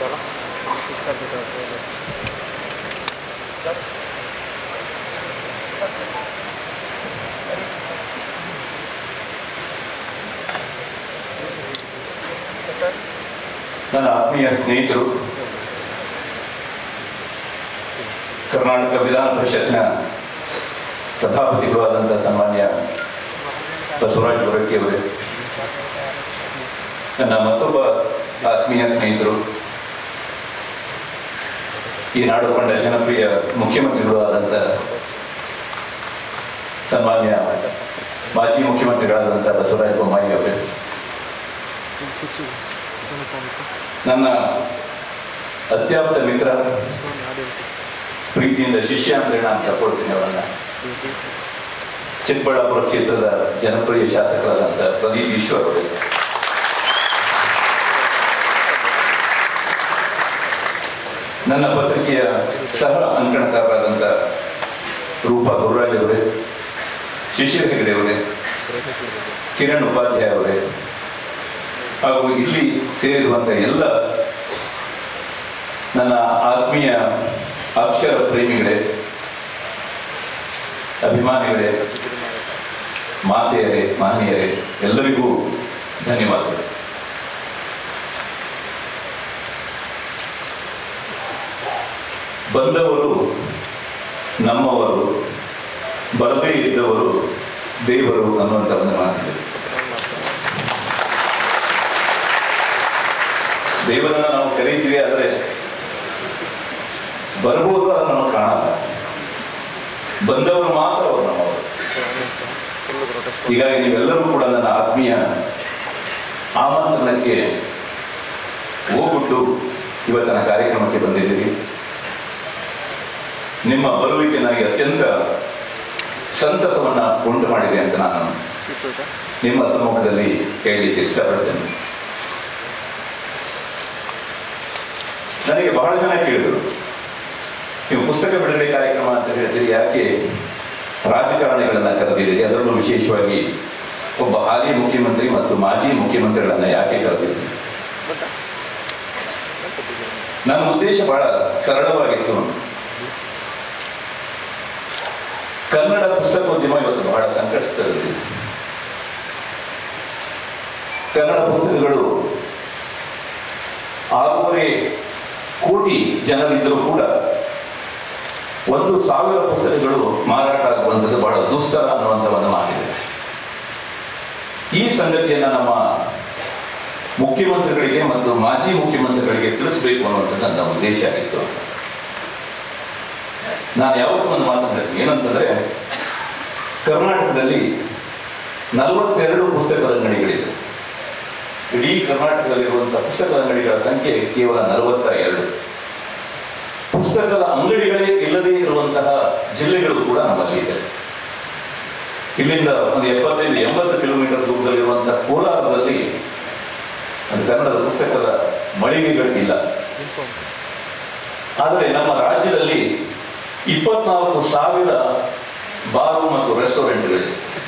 चलो इसका भी तो ನನ್ನ ಆತ್ಮೀಯ ಸ್ನೇಹಿತರು ಕರ್ನಾಟಕ ವಿಧಾನ ಪರಿಷತ್ನ ಸಭಾಪತಿಗಳು ಆದಂಥ ಸನ್ಮಾನ್ಯ ಬಸವರಾಜ್ ಹೊರಟ್ಟಿ ಅವರೇ ನನ್ನ ಮತ್ತೊಬ್ಬ ಆತ್ಮೀಯ ಸ್ನೇಹಿತರು ಈ ನಾಡು ಕಂಡ ಜನಪ್ರಿಯ ಮುಖ್ಯಮಂತ್ರಿಗಳು ಆದಂಥ ಸನ್ಮಾನ್ಯ ಮಾಜಿ ಮುಖ್ಯಮಂತ್ರಿಗಳಾದಂಥ ಬಸವರಾಜ ಬೊಮ್ಮಾಯಿ ಅವರೇ ನನ್ನ ಅತ್ಯಾಪ್ತ ಮಿತ್ರ ಪ್ರೀತಿಯಿಂದ ಶಿಷ್ಯ ಅಂದ್ರೆ ನಾನು ಕರ್ಕೊಳ್ತೀನಿ ಅವರನ್ನ ಚಿಕ್ಕಬಳ್ಳಾಪುರ ಕ್ಷೇತ್ರದ ಜನಪ್ರಿಯ ಶಾಸಕರಾದಂಥ ಪ್ರದೀಪ್ ಈಶ್ವರ್ ಅವರು ನನ್ನ ಪತ್ರಿಕೆಯ ಸಹ ಅಂಕಣಕಾರರಾದಂಥ ರೂಪಾ ಗುರುರಾಜ್ ಅವರೇ ಶಿಶಿರ ಹೆಗಡೆ ಅವರೇ ಕಿರಣ್ ಉಪಾಧ್ಯಾಯ ಅವರೇ ಹಾಗೂ ಇಲ್ಲಿ ಸೇರಿರುವಂಥ ಎಲ್ಲ ನನ್ನ ಆತ್ಮೀಯ ಅಕ್ಷರ ಪ್ರೇಮಿಗಳೇ ಅಭಿಮಾನಿಗಳೇ ಮಾತೆಯರೇ ಮಾನ್ಯರೇ ಎಲ್ಲರಿಗೂ ಧನ್ಯವಾದಗಳು ಬಂದವರು ನಮ್ಮವರು ಬರದೇ ಇದ್ದವರು ದೇವರು ಅನ್ನುವಂಥ ಒಂದು ಮಾತಿದೆ ದೇವರನ್ನ ನಾವು ಕರೀತೀವಿ ಆದರೆ ಬರ್ಬೋದು ಅದು ನಮಗೆ ಕಾಣಲ್ಲ ಬಂದವರು ಮಾತ್ರ ಅವರು ನಮ್ಮವರು ಹೀಗಾಗಿ ನೀವೆಲ್ಲರೂ ಕೂಡ ನನ್ನ ಆತ್ಮೀಯ ಆಮಂತ್ರಣಕ್ಕೆ ಹೋಗ್ಬಿಟ್ಟು ಇವತ್ತಿನ ಕಾರ್ಯಕ್ರಮಕ್ಕೆ ಬಂದಿದ್ದೀರಿ ನಿಮ್ಮ ಬರುವಿಕೆ ನನಗೆ ಅತ್ಯಂತ ಸಂತಸವನ್ನ ಉಂಟು ಮಾಡಿದೆ ಅಂತ ನಾನು ನಿಮ್ಮ ಸಮ್ಮುಖದಲ್ಲಿ ಹೇಳಲಿಕ್ಕೆ ಇಷ್ಟಪಡ್ತೇನೆ ನನಗೆ ಬಹಳ ಜನ ಕೇಳಿದರು ನೀವು ಪುಸ್ತಕ ಬಿಡುಗಡೆ ಕಾರ್ಯಕ್ರಮ ಅಂತ ಹೇಳ್ತೀರಿ ಯಾಕೆ ರಾಜಕಾರಣಿಗಳನ್ನ ಕರೆದಿದ್ದೀರಿ ಅದರಲ್ಲೂ ವಿಶೇಷವಾಗಿ ಒಬ್ಬ ಹಾಲಿ ಮುಖ್ಯಮಂತ್ರಿ ಮತ್ತು ಮಾಜಿ ಮುಖ್ಯಮಂತ್ರಿಗಳನ್ನ ಯಾಕೆ ಕರೆದಿದ್ದೀರಿ ನನ್ನ ಉದ್ದೇಶ ಬಹಳ ಸರಳವಾಗಿತ್ತು ಕನ್ನಡ ಪುಸ್ತಕೋದ್ಯಮ ಇವತ್ತು ಬಹಳ ಸಂಕಷ್ಟದಲ್ಲಿದೆ ಕನ್ನಡ ಪುಸ್ತಕಗಳು ಆರೂವರೆ ಕೋಟಿ ಜನರಿದ್ದರೂ ಕೂಡ ಒಂದು ಸಾವಿರ ಪುಸ್ತಕಗಳು ಮಾರಾಟ ಆಗುವಂಥದ್ದು ಬಹಳ ದುಸ್ತರ ಅನ್ನುವಂಥ ಒಂದು ಮಾತಿದೆ ಈ ಸಂಗತಿಯನ್ನ ನಮ್ಮ ಮುಖ್ಯಮಂತ್ರಿಗಳಿಗೆ ಮತ್ತು ಮಾಜಿ ಮುಖ್ಯಮಂತ್ರಿಗಳಿಗೆ ತಿಳಿಸಬೇಕು ಅನ್ನುವಂಥದ್ದು ನನ್ನ ಉದ್ದೇಶ ಆಗಿತ್ತು ನಾನು ಯಾವತ್ತೂ ಒಂದು ಮಾತು ಹೇಳ್ತೀನಿ ಏನಂತಂದ್ರೆ ಕರ್ನಾಟಕದಲ್ಲಿ ನಲವತ್ತೆರಡು ಪುಸ್ತಕದ ಅಂಗಡಿಗಳಿದೆ ಇಡೀ ಕರ್ನಾಟಕದಲ್ಲಿರುವಂತಹ ಪುಸ್ತಕದ ಅಂಗಡಿಗಳ ಸಂಖ್ಯೆ ಕೇವಲ ನಲವತ್ತ ಎರಡು ಪುಸ್ತಕದ ಅಂಗಡಿಗಳೇ ಇಲ್ಲದೇ ಇರುವಂತಹ ಜಿಲ್ಲೆಗಳು ಕೂಡ ನಮ್ಮಲ್ಲಿ ಇದೆ ಇಲ್ಲಿಂದ ಒಂದು ಎಪ್ಪತ್ತೈದು ಎಂಬತ್ತು ಕಿಲೋಮೀಟರ್ ದೂರದಲ್ಲಿರುವಂತಹ ಕೋಲಾರದಲ್ಲಿ ಒಂದು ಕನ್ನಡದ ಪುಸ್ತಕದ ಮಳಿಗೆಗಳಿಲ್ಲ ಆದರೆ ನಮ್ಮ ರಾಜ್ಯದಲ್ಲಿ ಇಪ್ಪತ್ನಾಲ್ಕು ಸಾವಿರ ಬಾರು ಮತ್ತು ರೆಸ್ಟೋರೆಂಟ್ಗಳಿದೆ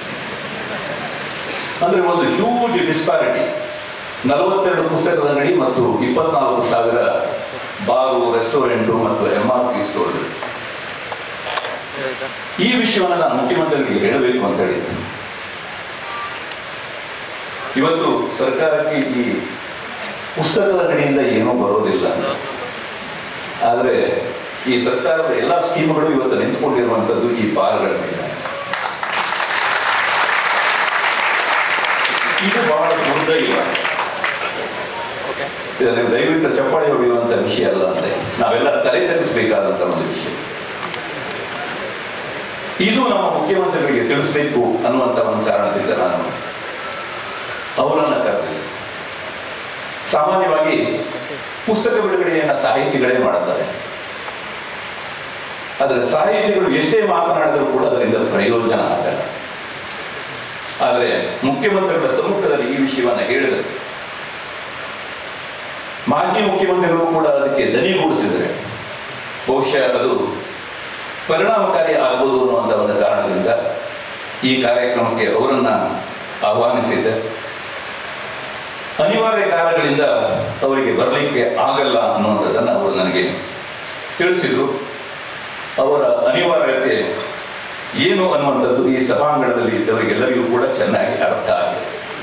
ಅಂದ್ರೆ ಒಂದು ಹ್ಯೂಜ್ ಡಿಸ್ಪಾರಿಟಿ ನಲವತ್ತೆರಡು ಪುಸ್ತಕದ ಅಂಗಡಿ ಮತ್ತು ಇಪ್ಪತ್ನಾಲ್ಕು ಸಾವಿರ ಬಾರು ರೆಸ್ಟೋರೆಂಟು ಮತ್ತು ಎಂ ಆರ್ ಪಿ ಸ್ಟೋರ್ಗಳು ಈ ವಿಷಯವನ್ನು ನಾನು ಮುಖ್ಯಮಂತ್ರಿಗಳಿಗೆ ಹೇಳಬೇಕು ಅಂತ ಹೇಳಿದ್ದೆ ಇವತ್ತು ಸರ್ಕಾರಕ್ಕೆ ಈ ಪುಸ್ತಕದ ಅಂಗಡಿಯಿಂದ ಏನೂ ಬರೋದಿಲ್ಲ ಆದರೆ ಈ ಸರ್ಕಾರದ ಎಲ್ಲ ಸ್ಕೀಮ್ಗಳು ಇವತ್ತು ನಿಂತುಕೊಂಡಿರುವಂಥದ್ದು ಈ ಬಾರ್ಗಳ ಮೇಲೆ ಇದು ಬಹಳ ದುರ್ದೈವ ಇದು ನೀವು ದಯವಿಟ್ಟು ಚಪ್ಪಾಳೆ ಹೊಡೆಯುವಂತ ವಿಷಯ ಅಲ್ಲ ಅಂದ್ರೆ ನಾವೆಲ್ಲ ತಲೆ ತಗ್ಗಿಸಬೇಕಾದಂತ ಒಂದು ವಿಷಯ ಇದು ನಮ್ಮ ಮುಖ್ಯಮಂತ್ರಿಗಳಿಗೆ ತಿಳಿಸ್ಬೇಕು ಅನ್ನುವಂತ ಒಂದು ಕಾರಣದಿಂದ ನಾನು ಅವರನ್ನ ಕರೆದಿದ್ದೆ ಸಾಮಾನ್ಯವಾಗಿ ಪುಸ್ತಕ ಬಿಡುಗಡೆಯನ್ನ ಸಾಹಿತಿಗಳೇ ಮಾಡುತ್ತಾರೆ ಆದರೆ ಸಾಹಿತಿಗಳು ಎಷ್ಟೇ ಮಾತನಾಡಿದರೂ ಕೂಡ ಅದರಿಂದ ಪ್ರಯೋಜನ ಆಗಲ್ಲ ಆದರೆ ಮುಖ್ಯಮಂತ್ರಿಗಳ ಸಮ್ಮುಖದಲ್ಲಿ ಈ ವಿಷಯವನ್ನ ಹೇಳಿದರು ಮಾಜಿ ಮುಖ್ಯಮಂತ್ರಿಗಳು ಕೂಡ ಅದಕ್ಕೆ ದನಿಗೂಡಿಸಿದರೆ ಬಹುಶಃ ಅದು ಪರಿಣಾಮಕಾರಿ ಆಗ್ಬೋದು ಅನ್ನುವಂಥ ಒಂದು ಕಾರಣದಿಂದ ಈ ಕಾರ್ಯಕ್ರಮಕ್ಕೆ ಅವರನ್ನ ಆಹ್ವಾನಿಸಿದ್ದೆ ಅನಿವಾರ್ಯ ಕಾರಣಗಳಿಂದ ಅವರಿಗೆ ಬರಲಿಕ್ಕೆ ಆಗಲ್ಲ ಅನ್ನುವಂಥದ್ದನ್ನು ಅವರು ನನಗೆ ತಿಳಿಸಿದರು ಅವರ ಅನಿವಾರ್ಯತೆ ಏನು ಅನ್ನುವಂಥದ್ದು ಈ ಸಭಾಂಗಣದಲ್ಲಿ ಇದ್ದವರಿಗೆಲ್ಲರಿಗೂ ಕೂಡ ಚೆನ್ನಾಗಿ ಅರ್ಥ ಆಗಿದೆ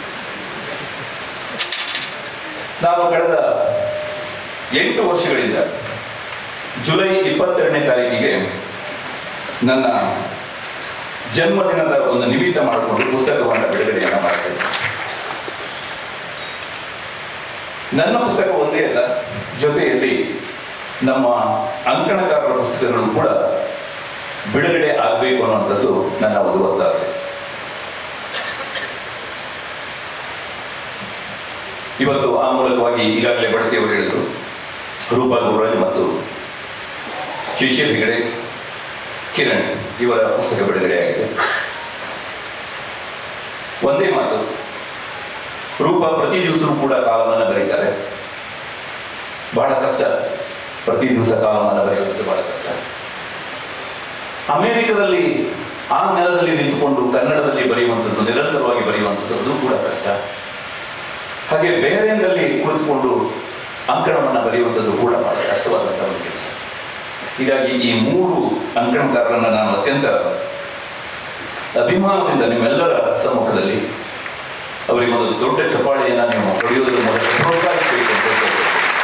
ನಾನು ಕಳೆದ ಎಂಟು ವರ್ಷಗಳಿಂದ ಜುಲೈ ಇಪ್ಪತ್ತೆರಡನೇ ತಾರೀಕಿಗೆ ನನ್ನ ಜನ್ಮದಿನದ ಒಂದು ನಿಮಿತ್ತ ಮಾಡಿಕೊಂಡು ಪುಸ್ತಕವನ್ನು ಬಿಡುಗಡೆಯನ್ನು ಮಾಡ್ತೇನೆ ನನ್ನ ಪುಸ್ತಕ ಒಂದೇ ಅಲ್ಲ ಜೊತೆಯಲ್ಲಿ ನಮ್ಮ ಅಂಕಣಕಾರರ ಪುಸ್ತಕಗಳು ಕೂಡ ಬಿಡುಗಡೆ ಆಗಬೇಕು ಅನ್ನುವಂಥದ್ದು ನನ್ನ ಒಂದು ಒತ್ತಾಸೆ ಇವತ್ತು ಆ ಮೂಲಕವಾಗಿ ಈಗಾಗಲೇ ಬಡತಿಯವರು ಹೇಳಿದರು ರೂಪಾ ಗುರುರಾಜ್ ಮತ್ತು ಶಿಷ್ಯ ಹೆಗಡೆ ಕಿರಣ್ ಇವರ ಪುಸ್ತಕ ಬಿಡುಗಡೆಯಾಗಿದೆ ಒಂದೇ ಮಾತು ರೂಪ ಪ್ರತಿ ದಿವಸವೂ ಕೂಡ ಕಾಲವನ್ನು ಬರೀತಾರೆ ಬಹಳ ಕಷ್ಟ ಪ್ರತಿ ದಿವಸ ಕಾಲವನ್ನು ಬರೆಯುವುದು ಬಹಳ ಕಷ್ಟ ಅಮೆರಿಕದಲ್ಲಿ ಆ ನೆಲದಲ್ಲಿ ನಿಂತುಕೊಂಡು ಕನ್ನಡದಲ್ಲಿ ಬರೆಯುವಂಥದ್ದು ನಿರಂತರವಾಗಿ ಬರೆಯುವಂಥದ್ದು ಅದು ಕೂಡ ಕಷ್ಟ ಹಾಗೆ ಬೇರೆಯಲ್ಲಿ ಕುಳಿತುಕೊಂಡು ಅಂಕಣವನ್ನು ಬರೆಯುವಂಥದ್ದು ಕೂಡ ಬಹಳ ಕಷ್ಟವಾದಂಥ ಒಂದು ಕೆಲಸ ಹೀಗಾಗಿ ಈ ಮೂರು ಅಂಕಣಕಾರರನ್ನು ನಾನು ಅತ್ಯಂತ ಅಭಿಮಾನದಿಂದ ನಿಮ್ಮೆಲ್ಲರ ಸಮ್ಮುಖದಲ್ಲಿ ಅವರಿಗೆ ಒಂದು ದೊಡ್ಡ ಚಪಾಳಿಯನ್ನು ನೀವು ಹೊಡೆಯುವುದರ ಮೂಲಕ ಪ್ರೋತ್ಸಾಹಿಸಬೇಕು ಅಂತ ಹೇಳ್ತೇನೆ.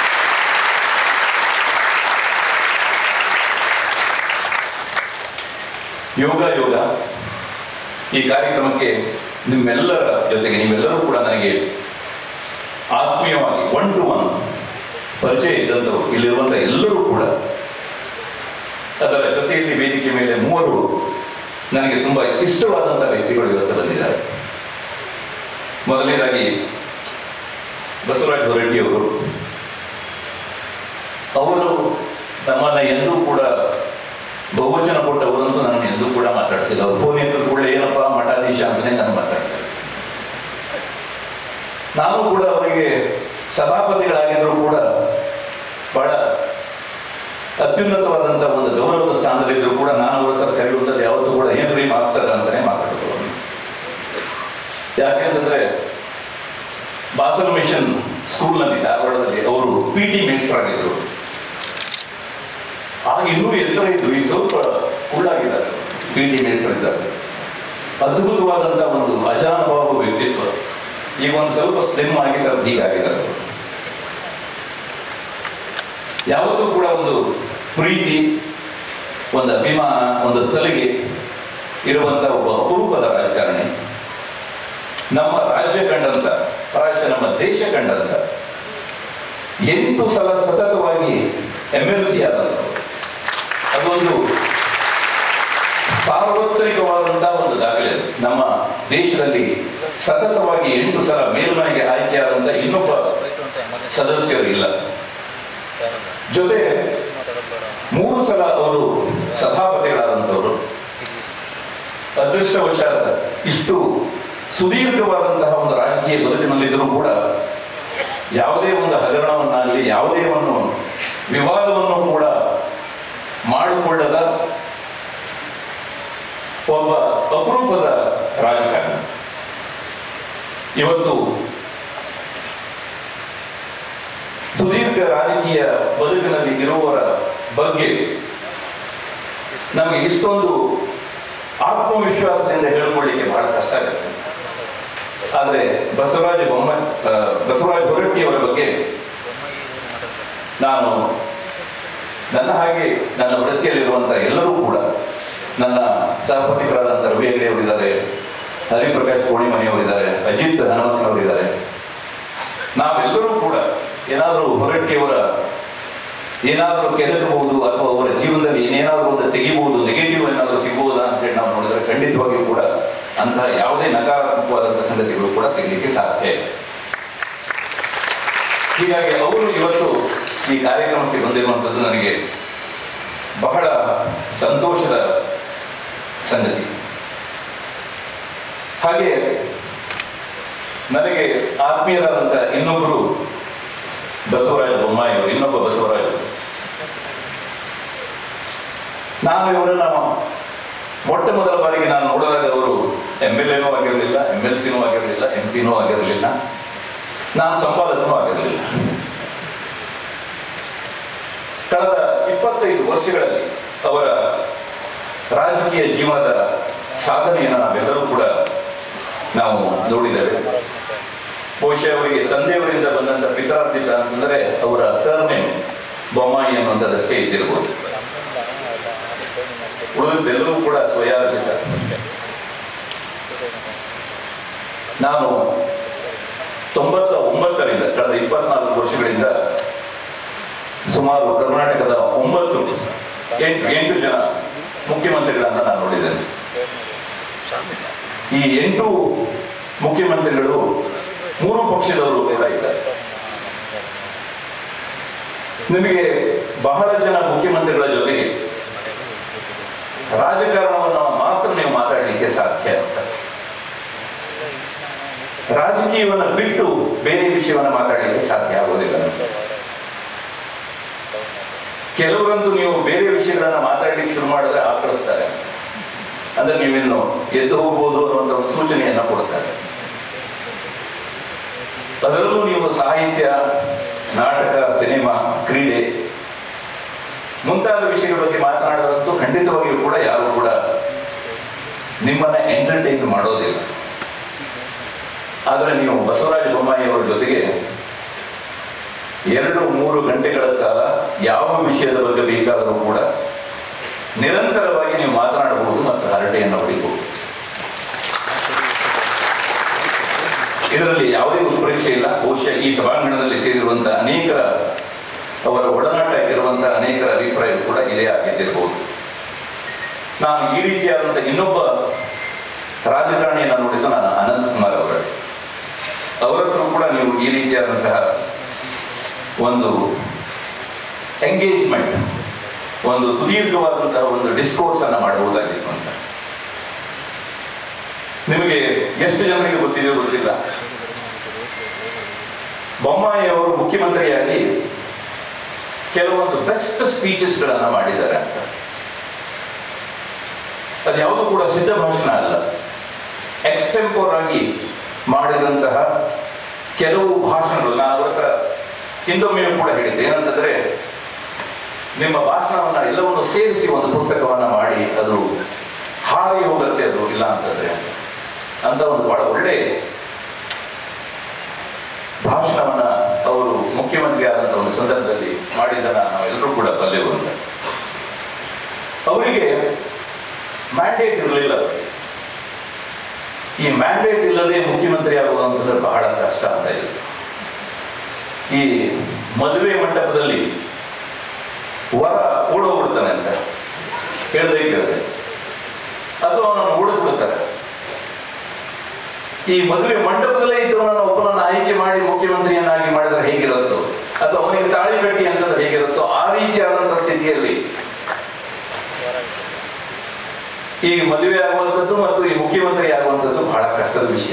ಯೋಗ ಯೋಗ ಈ ಕಾರ್ಯಕ್ರಮಕ್ಕೆ ನಿಮ್ಮೆಲ್ಲರ ಜೊತೆಗೆ ನೀವೆಲ್ಲರೂ ಕೂಡ ನನಗೆ ಆತ್ಮೀಯವಾಗಿ ಒನ್ ಟು ಒನ್ ಪರಿಚಯ ಇದ್ದಂಥವರು ಇಲ್ಲಿರುವಂಥ ಎಲ್ಲರೂ ಕೂಡ ಅದರ ಜೊತೆಯಲ್ಲಿ ವೇದಿಕೆ ಮೇಲೆ ಮೂವರು ನನಗೆ ತುಂಬ ಇಷ್ಟವಾದಂಥ ವ್ಯಕ್ತಿಗಳು ಇವತ್ತು ಬಂದಿದ್ದಾರೆ ಮೊದಲನೇದಾಗಿ ಬಸವರಾಜ ಹೊರಟ್ಟಿಯವರು ಅವರು ನಮ್ಮನ್ನ ಎಂದೂ ಕೂಡ ಬಹುವಚನ ಕೊಟ್ಟವರಂತೂ ನನ್ನನ್ನು ಎಂದೂ ಕೂಡ ಮಾತಾಡಿಸಿಲ್ಲ ಅವ್ರು ಫೋನ್ ಎತ್ತಿದ ಕೂಡಲೇ ಏನಪ್ಪ ಮಠಾಧೀಶ ಅಂತಲೇ ನಾನು ಮಾತಾಡ್ತಾರೆ ನಾನು ಕೂಡ ಅವರಿಗೆ ಸಭಾಪತಿಗಳಾಗಿದ್ರು ಕೂಡ ಬಹಳ ಅತ್ಯುನ್ನತವಾದಂಥ ಒಂದು ಗೌರವದ ಸ್ಥಾನದಲ್ಲಿದ್ದರೂ ಕೂಡ ನಾನು ಅವ್ರ ಹತ್ರ ಕರೆಯುವಂಥದ್ದು ಯಾವತ್ತೂ ಕೂಡ ಏನ್ರಿ ಮಾಸ್ತರ್ ಅಂತಾನೆ ಮಾತಾಡೋದು ಯಾಕೆಂತಂದ್ರೆ ಬಾಸಲ್ ಮಿಷನ್ ಸ್ಕೂಲ್ನಲ್ಲಿ ಧಾರವಾಡದಲ್ಲಿ ಅವರು ಪಿ ಟಿ ಮೇಸ್ಟರ್ ಆಗಿದ್ರು ಆಗ ಇನ್ನೂ ಎತ್ತರ ಇದ್ರು ಈಗ ಸ್ವಲ್ಪ ಕುಳ್ಳಾಗಿದ್ದಾರೆ ಪಿ ಟಿ ಮೇಸ್ಟರ್ ಇದ್ದಾರೆ ಅದ್ಭುತವಾದಂಥ ಒಂದು ಅಜಾನುಭಾವ ವ್ಯಕ್ತಿತ್ವ ಈಗ ಒಂದು ಸ್ವಲ್ಪ ಸ್ಲಿಮ್ ಆಗಿ ಸ್ವಲ್ಪ ಹೀಗಾಗಿದ್ದಾರೆ ಅವರು. ಯಾವತ್ತೂ ಕೂಡ ಒಂದು ಪ್ರೀತಿ ಒಂದು ಅಭಿಮಾನ ಒಂದು ಸಲಿಗೆ ಇರುವಂತ ಒಬ್ಬ ಅಪರೂಪದ ರಾಜಕಾರಣಿ ನಮ್ಮ ರಾಜ್ಯ ಕಂಡಂತ ಪ್ರಾಯಶಃ ನಮ್ಮ ದೇಶ ಕಂಡಂತ ಎಂಟು ಸಲ ಸತತವಾಗಿ ಎಂ ಎಲ್ ಸಿ ಆದಂತ ಅದೊಂದು ಸಾರ್ವತ್ರಿಕವಾದಂತಹ ಒಂದು ದಾಖಲೆ ಅದು. ನಮ್ಮ ದೇಶದಲ್ಲಿ ಸತತವಾಗಿ ಎಂಟು ಸಲ ಮೇಲ್ಮನೆಗೆ ಆಯ್ಕೆಯಾದಂತ ಇನ್ನೊಬ್ಬ ಹೋಯ್ತು ಅಂತ ಎಮರ್ಜೆನ್ಸಿ ಸದಸ್ಯರು ಇಲ್ಲ ಜೊತೆ ಮೂರು ಸಲ ಅವರು ಸಭಾಪತಿಗಳಾದಂಥವರು ಅದೃಷ್ಟವಶಾತ್ ಇಷ್ಟು ಸುದೀರ್ಘವಾದಂತಹ ಒಂದು ರಾಜಕೀಯ ಬದುಕಿನಲ್ಲಿದ್ದರೂ ಕೂಡ ಯಾವುದೇ ಒಂದು ಹಗರಣವನ್ನಾಗಲಿ ಯಾವುದೇ ಒಂದು ವಿವಾದವನ್ನು ಕೂಡ ಮಾಡಿಕೊಳ್ಳದ ಒಬ್ಬ ಅಪರೂಪದ ರಾಜಕಾರಣಿ ಇವತ್ತು ಸುದೀರ್ಘ ರಾಜಕೀಯ ಬದುಕಿನಲ್ಲಿ ಇರುವವರ ಬಗ್ಗೆ ನಮಗೆ ಇಷ್ಟೊಂದು ಆತ್ಮವಿಶ್ವಾಸದಿಂದ ಹೇಳ್ಕೊಳ್ಳಿಕ್ಕೆ ಬಹಳ ಕಷ್ಟ ಆಗುತ್ತೆ ಆದರೆ ಬಸವರಾಜ ಬೊಮ್ಮ ಆ, ಬಸವರಾಜ ಹೊರಟ್ಟಿಯವರ ಬಗ್ಗೆ ನಾನು ನನ್ನ ಹಾಗೆ ನನ್ನ ವೃತ್ತಿಯಲ್ಲಿರುವಂಥ ಎಲ್ಲರೂ ಕೂಡ ನನ್ನ ಸಹಪತಿಗಳಾದಂಥ ರವಿ ಹೆಗ್ಡೆ ಅವರಿದ್ದಾರೆ ಹರಿಪ್ರಕಾಶ್ ಕೋಣಿಮನೆಯವರಿದ್ದಾರೆ ಅಜಿತ್ ಹನುಮಂತನವರಿದ್ದಾರೆ ನಾವೆಲ್ಲರೂ ಕೂಡ ಏನಾದರೂ ಹೊರಟ್ಟಿಯವರ ಏನಾದರೂ ಕೆದಕಬಹುದು ಅಥವಾ ಅವರ ಜೀವನದಲ್ಲಿ ಏನೇನಾದರೂ ಒಂದು ತೆಗಿಬಹುದು ನೆಗೆಟಿವ್ ಏನಾದರೂ ಸಿಗಬಹುದಾ ಅಂತ ಹೇಳಿ ನಾವು ನೋಡಿದ್ರೆ ಖಂಡಿತವಾಗಿಯೂ ಕೂಡ ಅಂತಹ ಯಾವುದೇ ನಕಾರಾತ್ಮಕವಾದಂತಹ ಸಂಗತಿಗಳು ಕೂಡ ಸಿಗಲಿಕ್ಕೆ ಸಾಧ್ಯ ಇಲ್ಲ ಹೀಗಾಗಿ ಅವರು ಇವತ್ತು ಈ ಕಾರ್ಯಕ್ರಮಕ್ಕೆ ಬಂದಿರುವಂಥದ್ದು ನನಗೆ ಬಹಳ ಸಂತೋಷದ ಸಂಗತಿ ಹಾಗೆ ನನಗೆ ಆತ್ಮೀಯರಾದಂಥ ಇನ್ನೊಬ್ಬರು ಬಸವರಾಜ ಬೊಮ್ಮಾಯಿಯವರು ಇನ್ನೊಬ್ಬ ಬಸವರಾಜ ನಾನು ಇವರನ್ನ ಮೊಟ್ಟ ಮೊದಲ ಬಾರಿಗೆ ನಾನು ನೋಡಿದಾಗ ಅವರು ಎಮ್ ಎಲ್ ಎನೂ ಆಗಿರಲಿಲ್ಲ ಎಮ್ ಎಲ್ ಸಿನೂ ಆಗಿರಲಿಲ್ಲ ಎಂ ಪಿನೂ ಆಗಿರಲಿಲ್ಲ ನಾನು ಸಂಪಾದಕನೂ ಆಗಿರಲಿಲ್ಲ ಕಳೆದ ಇಪ್ಪತ್ತೈದು ವರ್ಷಗಳಲ್ಲಿ ಅವರ ರಾಜಕೀಯ ಜೀವನದ ಸಾಧನೆಯನ್ನು ನಾವೆಲ್ಲರೂ ಕೂಡ ನಾವು ನೋಡಿದ್ದೇವೆ ಬಹುಶಃ ಅವರಿಗೆ ತಂದೆಯವರಿಂದ ಬಂದಂತ ಪಿತಾರ್ಜಿತ ಅಂತಂದ್ರೆ ಅವರ ಸರ್ನೇಮ್ ಬೊಮ್ಮಾಯಿ ಅನ್ನುವಂಥದ್ದಷ್ಟೇ ಇದ್ದಿರ್ಬೋದು ಉಳಿದದ್ದೆಲ್ಲವೂ ಕೂಡ ಸ್ವಯಾರ್ಜಿತ ನಾನು ತೊಂಬತ್ತ ಒಂಬತ್ತರಿಂದ ಕಳೆದ ಇಪ್ಪತ್ನಾಲ್ಕು ವರ್ಷಗಳಿಂದ ಸುಮಾರು ಕರ್ನಾಟಕದ ಒಂಬತ್ತು ಎಂಟು ಎಂಟು ಜನ ಮುಖ್ಯಮಂತ್ರಿಗಳನ್ನ ನಾನು ನೋಡಿದ್ದೇನೆ ಈ ಎಂಟು ಮುಖ್ಯಮಂತ್ರಿಗಳು ಮೂರು ಪಕ್ಷದವರು ಕೂಡ ಇದ್ದಾರೆ ನಿಮಗೆ ಬಹಳ ಜನ ಮುಖ್ಯಮಂತ್ರಿಗಳ ಜೊತೆಗೆ ರಾಜಕಾರಣವನ್ನು ಮಾತ್ರ ನೀವು ಮಾತಾಡಲಿಕ್ಕೆ ಸಾಧ್ಯ ಅಂತ ರಾಜಕೀಯವನ್ನ ಬಿಟ್ಟು ಬೇರೆ ವಿಷಯವನ್ನ ಮಾತಾಡಲಿಕ್ಕೆ ಸಾಧ್ಯ ಆಗೋದಿಲ್ಲ ಕೆಲವರಂತೂ ನೀವು ಬೇರೆ ವಿಷಯಗಳನ್ನ ಮಾತಾಡ್ಲಿಕ್ಕೆ ಶುರು ಮಾಡಿದ್ರೆ ಆಕಳಿಸ್ತಾರೆ ಅಂದ್ರೆ ನೀವಿನ್ನು ಎದ್ದು ಹೋಗ್ಬೋದು ಅನ್ನುವಂಥ ಒಂದು ಸೂಚನೆಯನ್ನ ಕೊಡ್ತಾರೆ ಅದರಲ್ಲೂ ನೀವು ಸಾಹಿತ್ಯ ನಾಟಕ ಸಿನಿಮಾ ಕ್ರೀಡೆ ಮುಂತಾದ ವಿಷಯಗಳ ಬಗ್ಗೆ ಮಾತನಾಡೋದಂತೂ ಖಂಡಿತವಾಗಿಯೂ ಕೂಡ ಯಾರು ಕೂಡ ನಿಮ್ಮನ್ನ ಎಂಟರ್ಟೈನ್ ಮಾಡೋದಿಲ್ಲ ಆದರೆ ನೀವು ಬಸವರಾಜ ಬೊಮ್ಮಾಯಿ ಅವರ ಜೊತೆಗೆ ಎರಡು ಮೂರು ಗಂಟೆಗಳ ಕಾಲ ಯಾವ ವಿಷಯದ ಬಗ್ಗೆ ಬೇಕಾದರೂ ಕೂಡ ನಿರಂತರವಾಗಿ ನೀವು ಮಾತನಾಡಬಹುದು ಮತ್ತು ಹರಟೆಯನ್ನು ಹೊಡಿಬಹುದು ಇದರಲ್ಲಿ ಯಾವುದೇ ಉತ್ಪ್ರೇಕ್ಷೆ ಇಲ್ಲ ಬಹುಶಃ ಈ ಸಭಾಂಗಣದಲ್ಲಿ ಸೇರಿರುವಂತಹ ಅನೇಕರ ಅವರ ಒಡನಾಟ ಇರುವಂತಹ ಅನೇಕರ ಅಭಿಪ್ರಾಯ ಕೂಡ ಇದೇ ಆಗಿದ್ದಿರಬಹುದು ನಾನು ಈ ರೀತಿಯಾದಂತಹ ಇನ್ನೊಬ್ಬ ರಾಜಕಾರಣಿಯನ್ನು ನೋಡಿದ್ದು ನಾನು ಅನಂತ್ ಕುಮಾರ್ ಅವರಲ್ಲಿ ಅವರ ಹತ್ರ ಕೂಡ ನೀವು ಈ ರೀತಿಯಾದಂತಹ ಒಂದು ಎಂಗೇಜ್ಮೆಂಟ್ ಒಂದು ಸುದೀರ್ಘವಾದಂತಹ ಒಂದು ಡಿಸ್ಕೋರ್ಸ್ ಅನ್ನ ಮಾಡಬಹುದಾಗಿತ್ತು ಅಂತ ನಿಮಗೆ ಎಷ್ಟು ಜನರಿಗೆ ಗೊತ್ತಿದೆಯೋ ಗೊತ್ತಿಲ್ಲ ಬೊಮ್ಮಾಯಿ ಅವರು ಮುಖ್ಯಮಂತ್ರಿಯಾಗಿ ಕೆಲವೊಂದು ಬೆಸ್ಟ್ ಸ್ಪೀಚಸ್ಗಳನ್ನು ಮಾಡಿದ್ದಾರೆ ಅಂತ ಅದು ಯಾವುದು ಕೂಡ ಸಿದ್ಧ ಭಾಷಣ ಅಲ್ಲ ಎಕ್ಸ್ಟೆಂಪೋರ್ ಆಗಿ ಮಾಡಿದಂತಹ ಕೆಲವು ಭಾಷಣಗಳು ನಾನು ಅವರ ಹತ್ರ ಹಿಂದೊಮ್ಮೆಯೂ ಕೂಡ ಹೇಳಿದ್ದೆ ಏನಂತಂದ್ರೆ ನಿಮ್ಮ ಭಾಷಣವನ್ನ ಎಲ್ಲವನ್ನು ಸೇರಿಸಿ ಒಂದು ಪುಸ್ತಕವನ್ನ ಮಾಡಿ ಅದು ಹಾರಿ ಹೋಗುತ್ತೆ ಅದು ಇಲ್ಲ ಅಂತಂದ್ರೆ ಅಂತ ಒಂದು ಬಹಳ ಒಳ್ಳೆ ಭಾಷಣವನ್ನ ಅವರು ಮುಖ್ಯಮಂತ್ರಿ ಆದಂತ ಒಂದು ಸಂದರ್ಭದಲ್ಲಿ ಮಾಡಿದ್ದನ್ನ ನಾವೆಲ್ಲರೂ ಕೂಡ ಬಲ್ಲೆವು ಅಂತ ಅವರಿಗೆ ಮ್ಯಾಂಡೇಟ್ ಇರಲಿಲ್ಲ ಅವರಿಗೆ ಈ ಮ್ಯಾಂಡೇಟ್ ಇಲ್ಲದೆ ಮುಖ್ಯಮಂತ್ರಿ ಆಗುವಂಥದ್ದು ಬಹಳ ಕಷ್ಟ ಅಂತ ಇದೆ ಈ ಮದುವೆ ಮಂಟಪದಲ್ಲಿ ವರ ಓಡೋಗ್ಬಿಡ್ತಾನೆ ಅಂತ ಕೇಳದೆ ಕೇಳದೆ ಅಥವಾ ಅವನನ್ನು ಓಡಿಸ್ಬಿಡ್ತಾರೆ ಈ ಮದುವೆ ಮಂಟಪದಲ್ಲೇ ಇದ್ದವನನ್ನು ಒಬ್ಬನನ್ನು ಆಯ್ಕೆ ಮಾಡಿ ಮುಖ್ಯಮಂತ್ರಿಯನ್ನಾಗಿ ಮಾಡಿದ್ರೆ ಹೇಗಿರುತ್ತೋ ಅಥವಾ ಅವನಿಗೆ ತಾಳಿ ಕಟ್ಟಿ ಅಂತಂದ್ರೆ ಹೇಗಿರುತ್ತೋ ಆ ರೀತಿಯಾದಂತಹ ಸ್ಥಿತಿಯಲ್ಲಿ ಈ ಮದುವೆ ಆಗುವಂಥದ್ದು ಮತ್ತು ಈ ಮುಖ್ಯಮಂತ್ರಿ ಆಗುವಂಥದ್ದು ಬಹಳ ಕಷ್ಟದ ವಿಷಯ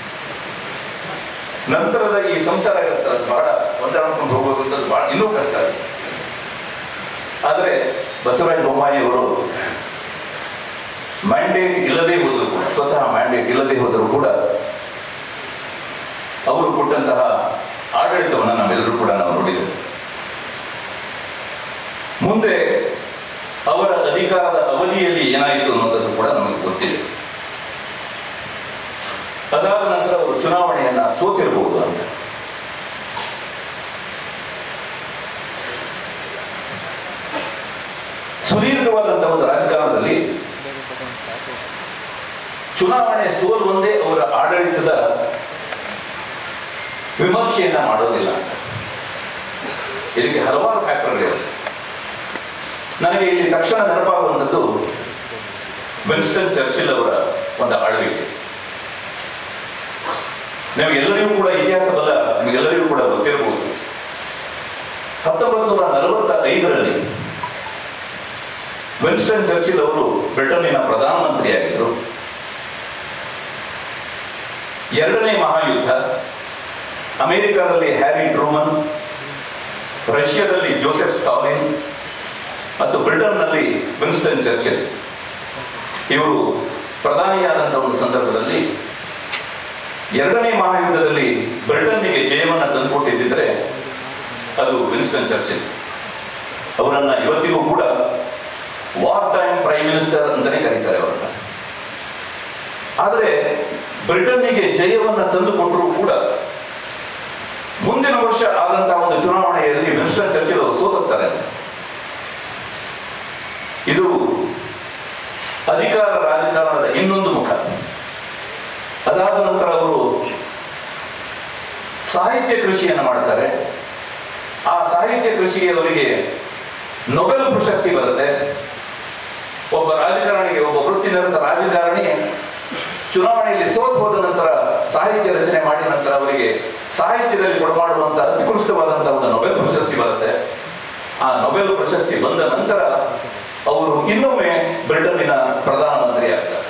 ನಂತರದ ಈ ಸಂಸಾರ ಬಹಳ ಹೊಂದಾಣಿಕೊಂಡು ಹೋಗುವಂಥದ್ದು ಬಹಳ ಇನ್ನೂ ಕಷ್ಟ ಆಗಿದೆ ಆದರೆ ಬಸವರಾಜ ಬೊಮ್ಮಾಯಿ ಅವರು ಮ್ಯಾಂಡೇಟ್ ಇಲ್ಲದೆ ಹೋದರೂ ಕೂಡ ಸ್ವತಃ ಮ್ಯಾಂಡೇಟ್ ಇಲ್ಲದೆ ಹೋದರೂ ಕೂಡ ಅವರು ಕೊಟ್ಟಂತಹ ಆಡಳಿತವನ್ನು ನಾವೆಲ್ಲರೂ ಕೂಡ ನಾವು ನೋಡಿದ್ದೇವೆ ಮುಂದೆ ಅವರ ಅಧಿಕಾರದ ಅವಧಿಯಲ್ಲಿ ಏನಾಯಿತು ಅನ್ನೋದನ್ನು ಕೂಡ ನಮಗೆ ಗೊತ್ತಿದೆ ಅದಾದ ನಂತರ ಅವರು ಚುನಾವಣೆಯನ್ನ ಸೋತಿರಬಹುದು ಅಂತ ಸುದೀರ್ಘವಾದಂತಹ ಒಂದು ರಾಜಕಾರಣದಲ್ಲಿ ಚುನಾವಣೆ ಸೋಲು ಒಂದೇ ಅವರ ಆಡಳಿತದ ವಿಮರ್ಶೆಯನ್ನ ಮಾಡೋದಿಲ್ಲ ಅಂತ ಇದಕ್ಕೆ ಹಲವಾರು ಫ್ಯಾಕ್ಟರ್ಗಳಿವೆ ನನಗೆ ಇಲ್ಲಿ ತಕ್ಷಣ ನೆನಪಾಗುವಂಥದ್ದು ವಿನ್ಸ್ಟನ್ ಚರ್ಚಿಲ್ ಅವರ ಒಂದು ಆಳ್ವಿಕೆ ನಿಮಗೆಲ್ಲರಿಗೂ ಕೂಡ ಇತಿಹಾಸ ಬಲ್ಲ ನಿಮಗೆಲ್ಲರಿಗೂ ಕೂಡ ಗೊತ್ತಿರಬಹುದು ಹತ್ತೊಂಬತ್ತು ನೂರ ನಲವತ್ತ ಐದರಲ್ಲಿ ವಿನ್ಸ್ಟನ್ ಚರ್ಚಿಲ್ ಅವರು ಬ್ರಿಟನ್ನಿನ ಪ್ರಧಾನಮಂತ್ರಿಯಾಗಿದ್ದರು ಎರಡನೇ ಮಹಾಯುದ್ಧ ಅಮೆರಿಕದಲ್ಲಿ ಹ್ಯಾರಿ ಟ್ರೂಮನ್ ರಷ್ಯಾದಲ್ಲಿ ಜೋಸೆಫ್ ಸ್ಟಾಲಿನ್ ಮತ್ತು ಬ್ರಿಟನ್ನಲ್ಲಿ ವಿನ್ಸ್ಟನ್ ಚರ್ಚಿಲ್ ಇವರು ಪ್ರಧಾನಿಯಾದಂತಹ ಒಂದು ಸಂದರ್ಭದಲ್ಲಿ ಎರಡನೇ ಮಹಾಯುದ್ಧದಲ್ಲಿ ಬ್ರಿಟನ್ನಿಗೆ ಜಯವನ್ನು ತಂದುಕೊಟ್ಟಿದ್ದರೆ ಅದು ವಿನ್ಸ್ಟನ್ ಚರ್ಚಿಲ್ ಅವರನ್ನ ಇವತ್ತಿಗೂ ಕೂಡ ವಾರ್ ಟೈಮ್ ಪ್ರೈಮ್ ಮಿನಿಸ್ಟರ್ ಅಂತಾನೆ ಕರೀತಾರೆ ಅವರನ್ನ ಆದರೆ ಬ್ರಿಟನ್ನಿಗೆ ಜಯವನ್ನ ತಂದುಕೊಟ್ಟರು ಕೂಡ ಮುಂದಿನ ವರ್ಷ ಆದಂತಹ ಒಂದು ಚುನಾವಣೆಯಲ್ಲಿ ವಿನ್ಸ್ಟನ್ ಚರ್ಚಿಲ್ ಅವರು ಸೋತುತ್ತಾರೆ ಇದು ಅಧಿಕಾರ ರಾಜಕಾರಣದ ಇನ್ನೊಂದು ಮುಖ ಅದಾದ ನಂತರ ಅವರು ಸಾಹಿತ್ಯ ಕೃಷಿಯನ್ನು ಮಾಡ್ತಾರೆ ಆ ಸಾಹಿತ್ಯ ಕೃಷಿಗೆ ಅವರಿಗೆ ನೊಬೆಲ್ ಪ್ರಶಸ್ತಿ ಬರುತ್ತೆ ಒಬ್ಬ ರಾಜಕಾರಣಿಗೆ ಒಬ್ಬ ವೃತ್ತಿನಿರತ ರಾಜಕಾರಣಿ ಚುನಾವಣೆಯಲ್ಲಿ ಸೋತು ಹೋದ ನಂತರ ಸಾಹಿತ್ಯ ರಚನೆ ಮಾಡಿದ ನಂತರ ಅವರಿಗೆ ಸಾಹಿತ್ಯದಲ್ಲಿ ಕೊಡಮಾಡುವಂತ ಅತ್ಯುತ್ಕೃಷ್ಟವಾದಂತಹ ಒಂದು ನೊಬೆಲ್ ಪ್ರಶಸ್ತಿ ಬರುತ್ತೆ ಆ ನೊಬೆಲ್ ಪ್ರಶಸ್ತಿ ಬಂದ ನಂತರ ಅವರು ಇನ್ನೊಮ್ಮೆ ಬ್ರಿಟನ್ನಿನ ಪ್ರಧಾನಮಂತ್ರಿ ಆಗ್ತಾರೆ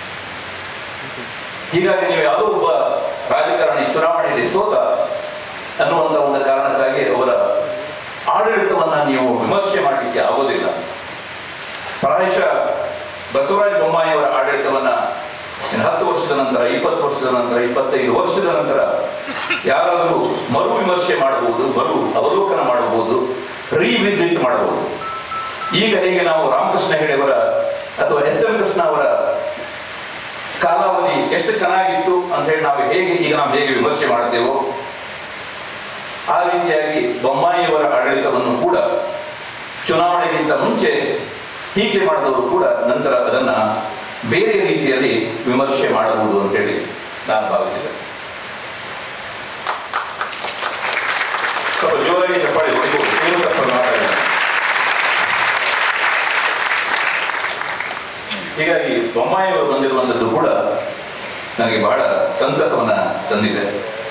ಹೀಗಾಗಿ ನೀವು ಯಾವುದೋ ಒಬ್ಬ ರಾಜಕಾರಣಿ ಚುನಾವಣೆಯಲ್ಲಿ ಸೋತ ಅನ್ನುವಂತ ಒಂದು ಕಾರಣಕ್ಕಾಗಿ ಅವರ ಆಡಳಿತವನ್ನ ನೀವು ವಿಮರ್ಶೆ ಮಾಡಲಿಕ್ಕೆ ಆಗೋದಿಲ್ಲ ಪ್ರಾಯಶಃ ಬಸವರಾಜ ಬೊಮ್ಮಾಯಿ ಅವರ ಆಡಳಿತವನ್ನ ಇನ್ನು ಹತ್ತು ವರ್ಷದ ನಂತರ ಇಪ್ಪತ್ತು ವರ್ಷದ ನಂತರ ಇಪ್ಪತ್ತೈದು ವರ್ಷದ ನಂತರ ಯಾರಾದರೂ ಮರು ವಿಮರ್ಶೆ ಮಾಡಬಹುದು ಮರು ಅವಲೋಕನ ಮಾಡಬಹುದು ರೀವಿಸಿಟ್ ಮಾಡಬಹುದು ಈಗ ಹೇಗೆ ನಾವು ರಾಮಕೃಷ್ಣ ಹೆಗಡೆಯವರ ಅಥವಾ ಎಸ್ ಎಂ ಕೃಷ್ಣ ಅವರ ಕಾಲಾವಧಿ ಎಷ್ಟು ಚೆನ್ನಾಗಿತ್ತು ಅಂತ ಹೇಳಿ ನಾವು ಹೇಗೆ ಈಗ ನಾವು ಹೇಗೆ ವಿಮರ್ಶೆ ಮಾಡ್ತೇವೋ ಆ ರೀತಿಯಾಗಿ ಬೊಮ್ಮಾಯಿಯವರ ಆಡಳಿತವನ್ನು ಕೂಡ ಚುನಾವಣೆಗಿಂತ ಮುಂಚೆ ಟೀಕೆ ಮಾಡಿದವರು ಕೂಡ ನಂತರ ಅದನ್ನ ಬೇರೆ ರೀತಿಯಲ್ಲಿ ವಿಮರ್ಶೆ ಮಾಡಬಹುದು ಅಂತೇಳಿ ನಾನು ಭಾವಿಸಿದೆ ಸ್ವಲ್ಪ ಜೋರಾಗಿ ಚಪ್ಪಾಳಿ ಹೊಡಿಬೋದು ಏನು ತಪ್ಪನ್ನು ಮಾಡಲ್ಲ ಹೀಗಾಗಿ ಬೊಮ್ಮಾಯಿಯವರು ಬಂದಿರುವಂಥದ್ದು ಕೂಡ ನನಗೆ ಬಹಳ ಸಂತಸವನ್ನ ತಂದಿದೆ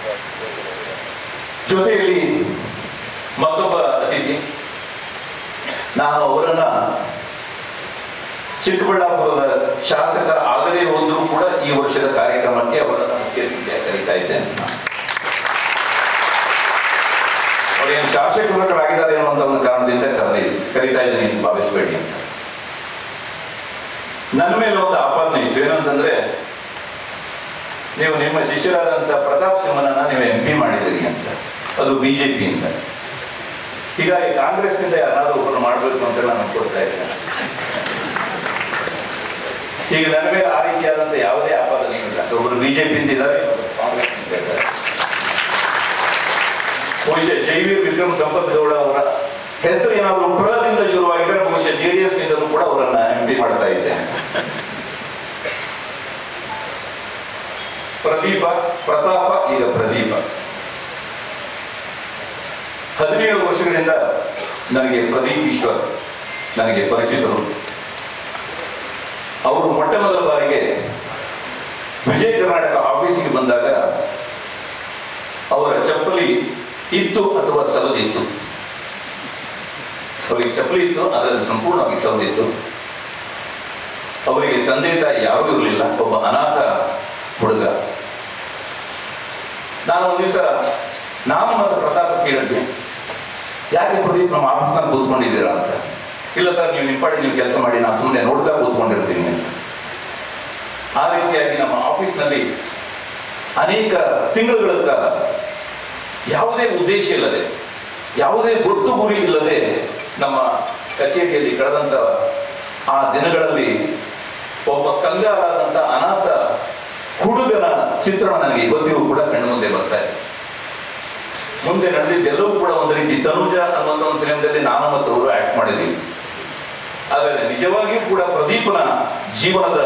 ಜೊತೆಯಲ್ಲಿ ಮತ್ತೊಬ್ಬ ಅತಿಥಿ ನಾನು ಅವರನ್ನ ಚಿಕ್ಕಬಳ್ಳಾಪುರದ ಶಾಸಕರ ಆಗದೇ ಹೋದರೂ ಕೂಡ ಈ ವರ್ಷದ ಕಾರ್ಯಕ್ರಮಕ್ಕೆ ಅವರನ್ನ ಮುಖ್ಯ ಅತಿಥಿಯಾಗಿ ಕರೀತಾ ಇದ್ದೇನೆ ಅವರೇನು ಶಾಸಕರಾಗಿದ್ದಾರೆ ಅನ್ನುವಂಥ ಒಂದು ಕಾರಣದಿಂದ ಕರೆದಿ ಕರೀತಾ ಇದ್ದೀನಿ ಅಂತ ಭಾವಿಸಬೇಡಿ ಅಂತ ನನ್ನ ಮೇಲೆ ಒಂದು ಆಪಾದನೆ ಇತ್ತು ಏನಂತಂದ್ರೆ ನೀವು ನಿಮ್ಮ ಶಿಷ್ಯರಾದಂಥ ಪ್ರತಾಪ್ ಸಿಂಹನನ್ನ ನೀವು ಎಂ ಪಿ ಮಾಡಿದ್ದೀರಿ ಅಂತ ಅದು ಬಿಜೆಪಿಯಿಂದ ಹೀಗಾಗಿ ಕಾಂಗ್ರೆಸ್ನಿಂದ ಯಾರಾದ್ರೂ ಒಬ್ಬರು ಮಾಡಬೇಕು ಅಂತ ನಾನು ಕೊಡ್ತಾ ಇದ್ದೇನೆ ಈಗ ನನ್ನ ಮೇಲೆ ಆ ರೀತಿಯಾದಂಥ ಯಾವುದೇ ಆಪಾದನೆ ಇಲ್ಲ ಒಬ್ಬರು ಬಿಜೆಪಿಯಿಂದ ಇದ್ದಾರೆ ಇನ್ನೊಬ್ರು ಕಾಂಗ್ರೆಸ್ನಿಂದ ಇದ್ದಾರೆ ಬಹುಶಃ ಜೈವೀರ್ ವಿಕ್ರಮ್ ಸಂಪತ್ ಗೌಡ ಅವರ ಹೆಸರು ಏನಾದರೂ ಪ್ರದಿಂದ ಶುರುವಾಗಿದ್ರೆ ಬಹುಶಃ ಜೆ ಡಿ ಎಸ್ ನಿಂದಲೂ ಕೂಡ ಅವರನ್ನ ಎಂ ಪಿ ಮಾಡ್ತಾ ಇದ್ದೇನೆ ಪ್ರದೀಪ ಪ್ರತಾಪ ಈಗ ಪ್ರದೀಪ ಹದಿನೇಳು ವರ್ಷಗಳಿಂದ ನನಗೆ ಪ್ರದೀಪ್ ಈಶ್ವರ್ ನನಗೆ ಪರಿಚಿತರು ಅವರು ಮೊಟ್ಟ ಮೊದಲ ಬಾರಿಗೆ ವಿಜಯ ಕರ್ನಾಟಕ ಆಫೀಸಿಗೆ ಬಂದಾಗ ಅವರ ಚಪ್ಪಲಿ ಇತ್ತು ಅಥವಾ ಸವದಿತ್ತು ಅವರಿಗೆ ಚಪ್ಪಲಿ ಇತ್ತು ಅದರಲ್ಲಿ ಸಂಪೂರ್ಣವಾಗಿ ಸವದಿತ್ತು ಅವರಿಗೆ ತಂದೆ ತಾಯಿ ಯಾರೂ ಇರಲಿಲ್ಲ ಒಬ್ಬ ಅನಾಥ ಹುಡುಗ ನಾನು ಒಂದು ದಿವಸ ನಾನು ಮತ್ತು ಪ್ರತಾಪ ಕೇಳಿದ್ವಿ ಯಾಕೆ ಪ್ರದೀಪ್ ನಮ್ಮ ಆಫೀಸ್ನಲ್ಲಿ ಕೂತ್ಕೊಂಡಿದ್ದೀರಾ ಅಂತ ಇಲ್ಲ ಸರ್ ನೀವು ನಿಮ್ಮ ಪಾಡಿ ನೀವು ಕೆಲಸ ಮಾಡಿ ನಾನು ಸುಮ್ಮನೆ ನೋಡ್ತಾ ಕೂತ್ಕೊಂಡಿರ್ತೀನಿ ಅಂತ ಆ ರೀತಿಯಾಗಿ ನಮ್ಮ ಆಫೀಸ್ನಲ್ಲಿ ಅನೇಕ ತಿಂಗಳುಗಳ ಕಾಲ ಯಾವುದೇ ಉದ್ದೇಶ ಇಲ್ಲದೆ ಯಾವುದೇ ಗೊತ್ತು ಗುರಿ ಇಲ್ಲದೆ ನಮ್ಮ ಕಚೇರಿಯಲ್ಲಿ ಕಳೆದಂತ ಆ ದಿನಗಳಲ್ಲಿ ಒಬ್ಬ ಕಂಗಾಲಾದಂತ ಅನಾಥ ಹುಡುಗನ ಚಿತ್ರಣ ನನಗೆ ಇವತ್ತಿಗೂ ಕೂಡ ಕಣ್ಮುಂದೆ ಬರ್ತಾ ಇದೆ ಮುಂದೆ ನಡೆದಿದ್ದೆಲ್ಲವೂ ಕೂಡ ಒಂದು ರೀತಿ ತನುಜ ಅನ್ನುವಂಥ ಒಂದು ಸಿನಿಮಾದಲ್ಲಿ ನಾನು ಮತ್ತು ಅವರು ಆಕ್ಟ್ ಮಾಡಿದ್ದೀವಿ ಆದರೆ ನಿಜವಾಗಿಯೂ ಕೂಡ ಪ್ರದೀಪನ ಜೀವನದ